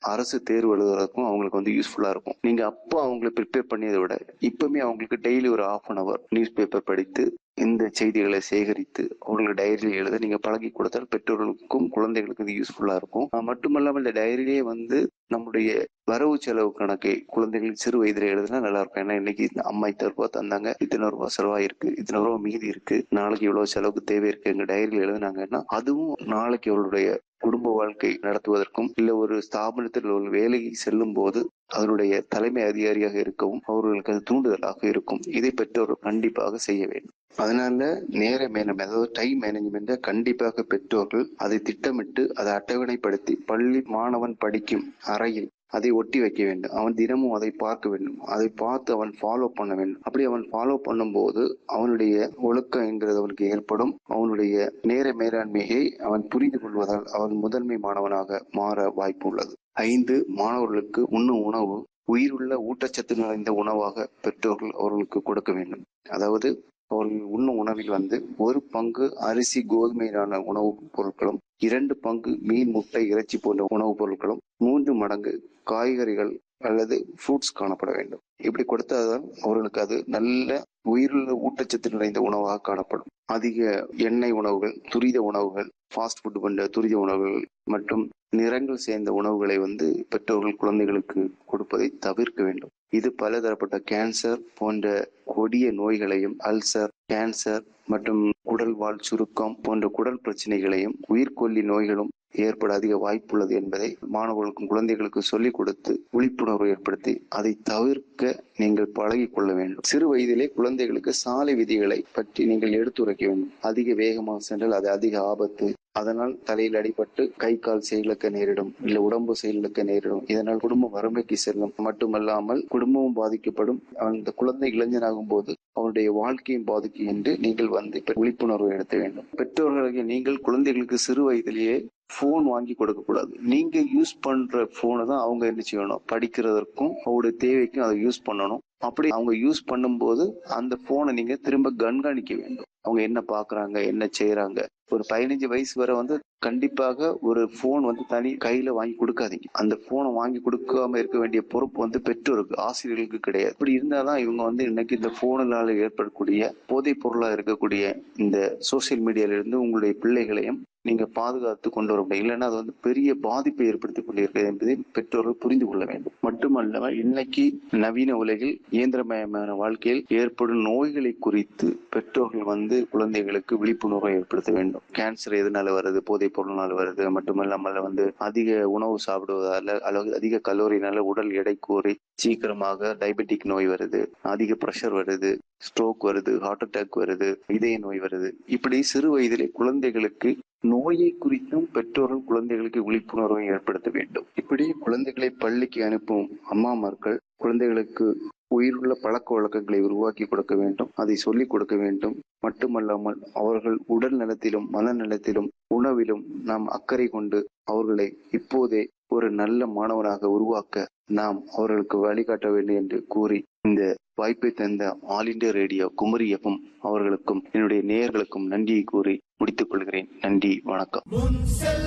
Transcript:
அரசு தேர்வு எழுதுறதுக்கும் அவங்களுக்கு வந்து யூஸ்ஃபுல்லா இருக்கும் நீங்க அப்போ அவங்களை ப்ரிப்பேர் பண்ணியதை விட இப்பவுமே அவங்களுக்கு டெய்லி ஒரு half an hour newspaper படித்து இந்த செய்திகளை சேகரித்து அவங்களுக்கு டைரியில் எழுத நீங்க பழகி கொடுத்தால் பெற்றோர்களுக்கும் குழந்தைகளுக்கும் இது யூஸ்ஃபுல்லா இருக்கும் அது மட்டுமல்லாமல் இந்த டைரியிலேயே வந்து நம்முடைய வரவு செலவு கணக்கை குழந்தைகள் சிறு வயதில் எழுதுனா நல்லா இருக்கும் ஏன்னா இன்னைக்கு அம்மா இத்தனை ரூபா தந்தாங்க இத்தனை ரூபா செலவாயிருக்கு இத்தனை ரூபா மீதி இருக்கு நாளைக்கு இவ்வளவு செலவுக்கு தேவை இருக்கு எங்க டைரியில் எழுதுனாங்கன்னா அதுவும் நாளைக்கு அவளுடைய குடும்ப வாழ்க்கை நடத்துவதற்கும் இல்ல ஒரு ஸ்தாபனத்தில் ஒரு வேலைக்கு செல்லும் போது அதனுடைய தலைமை அதிகாரியாக இருக்கவும் அவர்களுக்கு அது தூண்டுதலாக இருக்கும் இதை பெற்றோர் கண்டிப்பாக செய்ய வேண்டும் அதனால நேர மேனம் அதாவது டைம் மேனேஜ்மெண்ட்டை கண்டிப்பாக பெற்றோர்கள் அதை திட்டமிட்டு அதை அட்டவணைப்படுத்தி பள்ளி மாணவன் படிக்கும் அறையில் அதை ஒட்டி வைக்க வேண்டும் அவன் தினமும் அதை பார்க்க வேண்டும் அதை பார்த்து அவன் ஃபாலோ பண்ண வேண்டும் அப்படி அவன் ஃபாலோ பண்ணும்போது அவனுடைய ஒழுக்கம் என்கிறது அவனுக்கு ஏற்படும் அவனுடைய நேர மேலாண்மையை அவன் புரிந்து கொள்வதால் அவன் முதன்மை மாணவனாக மாற வாய்ப்பு உள்ளது ஐந்து மாணவர்களுக்கு உண்ணும் உணவு உயிருள்ள ஊட்டச்சத்து நிறைந்த உணவாக பெற்றோர்கள் அவர்களுக்கு கொடுக்க வேண்டும் அதாவது அவர்கள் உண்ணும் உணவில் வந்து ஒரு பங்கு அரிசி கோதுமையிலான உணவுப் பொருட்களும் இரண்டு பங்கு மீன் முட்டை இறைச்சி போன்ற உணவுப் பொருட்களும் மூன்று மடங்கு காய்கறிகள் அல்லது ஃப்ரூட்ஸ் காணப்பட வேண்டும் இப்படி கொடுத்தால்தான் அவர்களுக்கு அது நல்ல உயிருள்ள ஊட்டச்சத்து நிறைந்த உணவாக காணப்படும் அதிக எண்ணெய் உணவுகள் துரித உணவுகள் ஃபாஸ்ட் ஃபுட் போன்ற துரித உணவுகள் மற்றும் நிறங்கள் சேர்ந்த உணவுகளை வந்து பெற்றோர்கள் குழந்தைகளுக்கு கொடுப்பதை தவிர்க்க வேண்டும் இது பலதரப்பட்ட கேன்சர் போன்ற கொடிய நோய்களையும் அல்சர் கேன்சர் மற்றும் குடல் வாழ் சுருக்கம் போன்ற குடல் பிரச்சனைகளையும் உயிர்கொல்லி நோய்களும் ஏற்பட அதிக வாய்ப்புள்ளது என்பதை மாணவர்களுக்கும் குழந்தைகளுக்கு சொல்லிக் கொடுத்து விழிப்புணர்வு ஏற்படுத்தி அதை தவிர்க்க நீங்கள் பழகி கொள்ள வேண்டும் சிறு வயதிலே குழந்தைகளுக்கு சாலை விதிகளை பற்றி நீங்கள் எடுத்துரைக்க வேண்டும் அதிக வேகமாக சென்றால் அது அதிக ஆபத்து அதனால் தலையில் அடிபட்டு கை கால் செயலுக்க நேரிடும் இல்ல உடம்பு செயலுக்க நேரிடும் இதனால் குடும்பம் வறுமைக்கு செல்லும் மட்டுமல்லாமல் குடும்பமும் பாதிக்கப்படும் அந்த குழந்தை இளைஞனாகும் போது அவனுடைய வாழ்க்கையும் பாதிக்கும் என்று நீங்கள் வந்து விழிப்புணர்வு எடுத்த வேண்டும் பெற்றோர்களுக்கு நீங்கள் குழந்தைகளுக்கு சிறு வயதிலேயே போன் வாங்கி கொடுக்க கூடாது நீங்க யூஸ் பண்ற போனை தான் அவங்க என்ன செய்யணும் படிக்கிறதற்கும் அவருடைய தேவைக்கும் அதை யூஸ் பண்ணணும் அப்படி அவங்க யூஸ் பண்ணும்போது அந்த போனை நீங்க திரும்ப கண்காணிக்க வேண்டும் அவங்க என்ன பாக்குறாங்க என்ன செய்யறாங்க ஒரு பதினஞ்சு வயசு வரை வந்து கண்டிப்பாக ஒரு போன் வந்து தனி கையில வாங்கி கொடுக்காதீங்க அந்த போனை வாங்கி கொடுக்காம இருக்க வேண்டிய பொறுப்பு வந்து பெற்றோருக்கு ஆசிரியர்களுக்கு கிடையாது இப்படி இருந்தாதான் இவங்க வந்து இன்னைக்கு இந்த போனால ஏற்படக்கூடிய போதைப் பொருளா இருக்கக்கூடிய இந்த சோசியல் மீடியால இருந்து உங்களுடைய பிள்ளைகளையும் நீங்க பாதுகாத்து கொண்டு வர முடியும் இல்லைன்னா அது வந்து பெரிய பாதிப்பை ஏற்படுத்தி கொண்டிருக்கிறது என்பதை பெற்றோர்கள் புரிந்து கொள்ள வேண்டும் மட்டுமல்லாமல் இன்னைக்கு நவீன உலகில் இயந்திரமயமான வாழ்க்கையில் ஏற்படும் நோய்களை குறித்து பெற்றோர்கள் வந்து குழந்தைகளுக்கு விழிப்புணர்வை ஏற்படுத்த வேண்டும் கேன்சர் எதனால வருது போதைப் பொருள்னால வருது மட்டுமல்லாமல் வந்து அதிக உணவு சாப்பிடுவதால அல்லது அதிக கலோரினால உடல் எடை கூறி சீக்கிரமாக டயபெட்டிக் நோய் வருது அதிக ப்ரெஷர் வருது ஸ்ட்ரோக் வருது ஹார்ட் அட்டாக் வருது இதய நோய் வருது இப்படி சிறு வயதிலே குழந்தைகளுக்கு நோயை குறித்தும் பெற்றோர்கள் குழந்தைகளுக்கு விழிப்புணர்வை ஏற்படுத்த வேண்டும் இப்படி குழந்தைகளை பள்ளிக்கு அனுப்பும் அம்மாமார்கள் குழந்தைகளுக்கு உயிருள்ள பழக்க வழக்கங்களை உருவாக்கி கொடுக்க வேண்டும் அதை சொல்லிக் கொடுக்க வேண்டும் மட்டுமல்லாமல் அவர்கள் உடல் நலத்திலும் மனநலத்திலும் உணவிலும் நாம் அக்கறை கொண்டு அவர்களை இப்போதே ஒரு நல்ல மாணவனாக உருவாக்க நாம் அவர்களுக்கு வழிகாட்ட வேண்டும் என்று கூறி இந்த வாய்ப்பை தந்த ஆல் இண்டியா ரேடியோ குமரியப்பம் அவர்களுக்கும் என்னுடைய நேயர்களுக்கும் நன்றியை கூறி முடித்துக் கொள்கிறேன் நன்றி வணக்கம்